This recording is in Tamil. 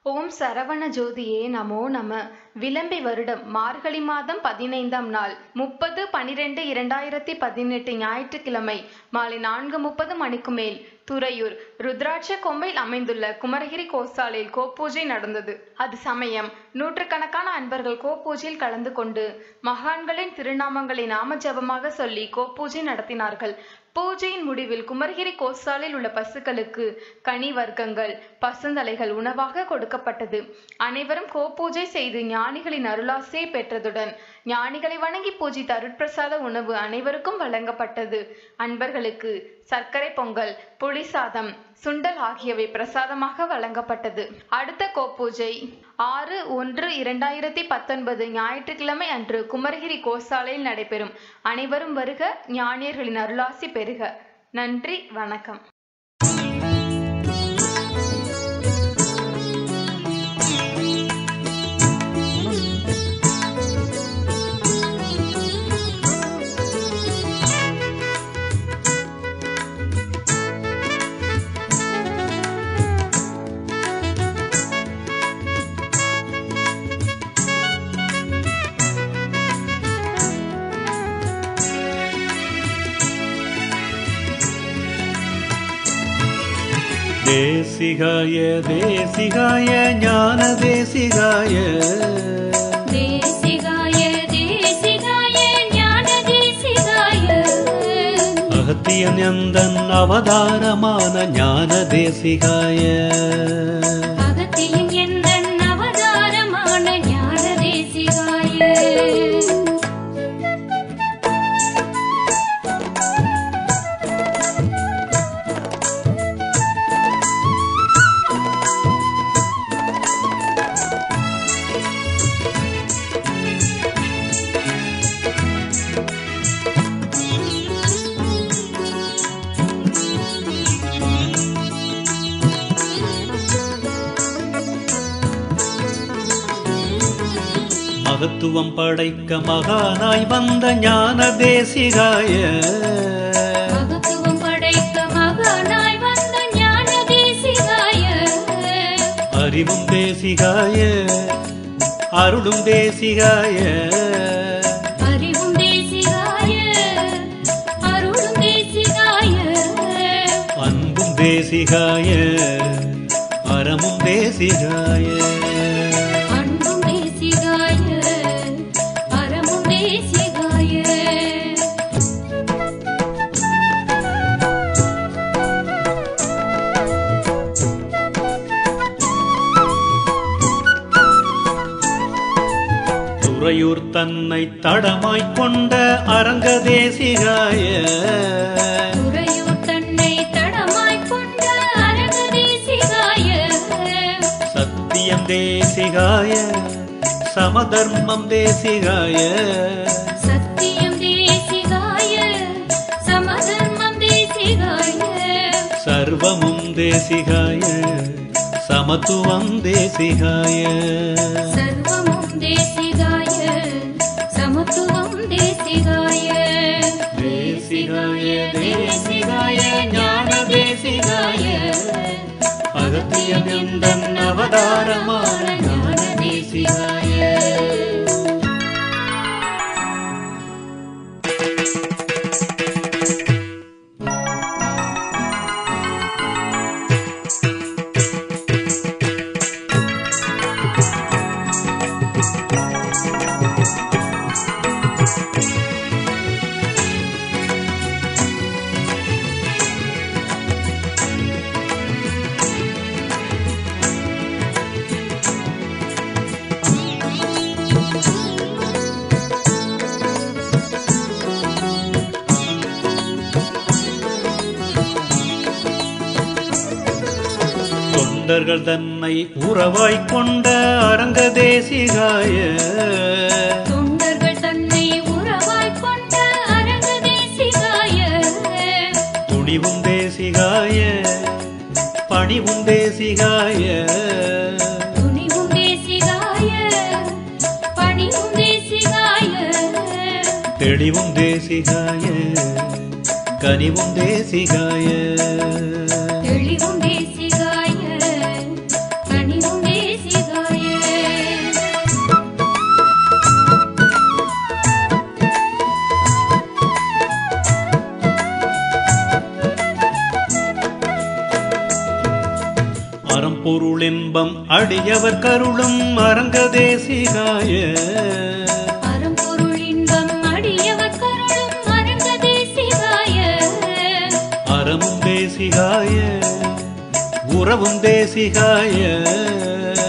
ஓம் சரவண ஜோதியே நமோ நம விளம்பி வருடம் மார்கழி மாதம் பதினைந்தாம் நாள் முப்பது பனிரெண்டு இரண்டாயிரத்தி பதினெட்டு ஞாயிற்றுக்கிழமை மாலை நான்கு முப்பது மணிக்கு மேல் துறையூர் ருத்ராட்ச கொம்பையில் அமைந்துள்ள குமரகிரி கோசாலையில் கோப்பூஜை நடந்தது அது சமயம் நூற்றுக்கணக்கான அன்பர்கள் கோப்பூஜையில் கலந்து கொண்டு மகான்களின் திருநாமங்களை நாம ஜபமாக சொல்லி கோப்பூஜை நடத்தினார்கள் பூஜையின் முடிவில் குமரகிரி கோசாலையில் உள்ள பசுக்களுக்கு கனி வர்க்கங்கள் பசுந்தலைகள் உணவாக கொடுக்கப்பட்டது அனைவரும் கோப்பூஜை செய்து ஞானிகளின் அருளாசையை பெற்றதுடன் ஞானிகளை வணங்கி பூஜித்த அருட்பிரசாத உணவு அனைவருக்கும் வழங்கப்பட்டது அன்பர்களுக்கு சர்க்கரை பொங்கல் புளி சாதம் சுண்டல் ஆகியவை பிரசாதமாக வழங்கப்பட்டது அடுத்த கோப்பூஜை ஆறு ஒன்று இரண்டாயிரத்தி பத்தொன்பது ஞாயிற்றுக்கிழமை அன்று குமரகிரி கோசாலையில் நடைபெறும் அனைவரும் வருக ஞானியர்களின் அருளாசி பெறுக நன்றி வணக்கம் தேசிகாய தேசிகாய ஞான தேசிகாய தேசிகாய தேசிகாய ஞான தேசிகாய அகத்தியன் எந்தன் அவதாரமான ஞான தேசிகாய அகத்தியின் எந்தன் அவதாரமான ஞான தேசிகாய மகத்துவம் படைக்க மகானாய் வந்த ஞான தேசிகாய மகத்துவம் படைக்க மகானாய் வந்த ஞான தேசிகாய அறிவும் தேசிகாய அருளும் தேசிகாய அறிவும் தேசிகாய அருளும் தேசிகாய அன்பும் தேசிகாய அறமும் தேசிகாய அன்பும் தேசிகாய அறமும் தேசிகாய துறையூர் தன்னை தடமாய்க் கொண்ட அரங்க தேசிகாய துறையூர் தன்னை தடமாய்க் கொண்ட அரங்க தேசிகாய சத்தியம் தேசிகாய சமதர்மம் தேசிகாய சத்தியம் தேசிகாய சமதர்மம் தேசிகாய சர்வமும் தேசிகாய சமத்துவம் தேசிகாய சர்வமும் தேசிகாய சமத்துவம் தேசிகாய தேசிகாய தேசிகாய ஞான தேசிகாய அகத்தியம் எந்தன் அவதாரமான ஞான தேசிகாய தொண்டர்கள் தன்னை உறவாய்க் கொண்ட அரங்க தேசிகாய தொண்டர்கள் தன்னை உறவாய்க் கொண்ட அரங்க தேசிகாய துணிவும் தேசிகாய பணிவும் தேசிகாய துணிவும் தேசிகாய பணிவும் தேசிகாய தெளிவும் தேசிகாய கனிவும் தேசிகாய தெளிவும் தேசிகாய கனிவும் தேசிகாய அறம்பொருளின்பம் அடியவர் கருளும் அரங்கதேசிகாய அரும்பொருள் இன்பம் அடியவர் கருளும் அரங்கதே சிவாய அறமும் தேசிகாய உறவும் தேசிகாய